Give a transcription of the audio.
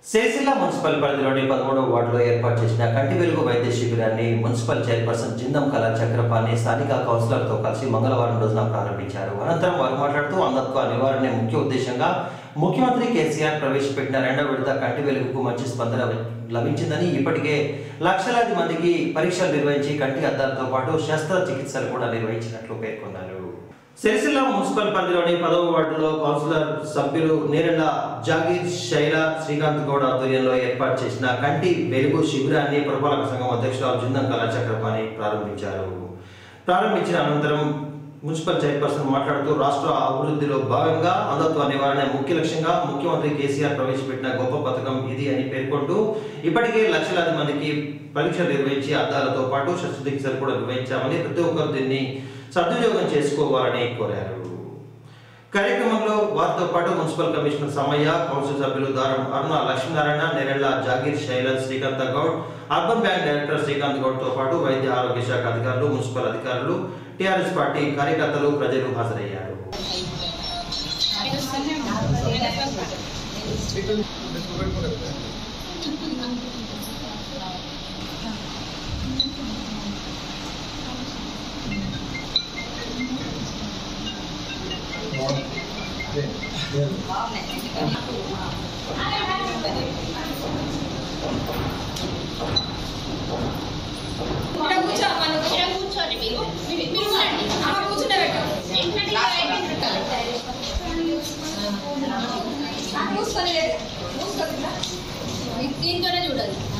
Sircilla municipal పరిధిలోని పదమూడవ వార్డులో ఏర్పాటు చేసిన కంటి వెలుగు వైద్య శిబిరాన్ని మున్సిపల్ చైర్పర్సన్ జిందం కళా చక్రపాణి స్థానిక కౌన్సిలర్తో కలిసి మంగళవారం రోజున ప్రారంభించారు అనంతరం వారు మాట్లాడుతూ అంధత్వ నివారణ ముఖ్య ఉద్దేశంగా ముఖ్యమంత్రి కేసీఆర్ ప్రవేశపెట్టిన రెండవ విడత కంటి వెలుగుకు మంచి స్పందన లభించిందని ఇప్పటికే లక్షలాది మందికి పరీక్షలు నిర్వహించి కంటి అద్దాలతో పాటు శస్త్రచికిత్సలు కూడా నిర్వహించినట్లు పేర్కొన్నారు సిరిసిల్ల మున్సిపల్ పరిధిలోని పదవ వార్డులో కౌన్సిలర్ సభ్యులు నేరెళ్ల జాగీర్ శైల శ్రీకాంత్ గౌడ్ ఆధ్వర్యంలో ఏర్పాటు చేసిన కంటి వెలుగు శిబిరాన్ని పురపాలక సంఘం అధ్యక్షురాలు జిందం కళా చక్రపాణి ప్రారంభించారు ప్రారంభించిన అనంతరం మున్సిపల్ చైర్పర్సన్ మాట్లాడుతూ రాష్ట్ర అభివృద్ధిలో భాగంగా అంధత్వ నివారణ ముఖ్య లక్ష్యంగా ముఖ్యమంత్రి కేసీఆర్ ప్రవేశపెట్టిన గొప్ప పథకం ఇది అని పేర్కొంటూ ఇప్పటికే లక్షలాది మందికి పరీక్షలు నిర్వహించి అద్దాలతో పాటు శస్త్రచికిత్సలు కూడా నిర్వహించామని ప్రతి ఒక్కరు దీన్ని సద్వినియోగం చేసుకోవాలని కోరారు కార్యక్రమంలో వారితో పాటు మున్సిపల్ కమిషనర్ సమయ్య కౌన్సిల్ సభ్యులు Daram Aruna Lakshminarayana Nerella Jagir Shailaj Srikanth Goud urban bank director Srikanth Goud తో పాటు వైద్య ఆరోగ్య శాఖ అధికారులు మున్సిపల్ అధికారులు టీఆర్ఎస్ పార్టీ కార్యకర్తలు ప్రజలు హాజరయ్యారు ఇక్కడ కూర్చోమ్మా నువ్వు. ఇక్కడ కూర్చోండి మీరు మీరు మీరు కూర్చోండి. అమ్మ కూర్చుండబెట్టు. ఏంటంటే ఆ, మూసుకొని లేదు. మూసుకొని రా. దీంతోనే చూడాలి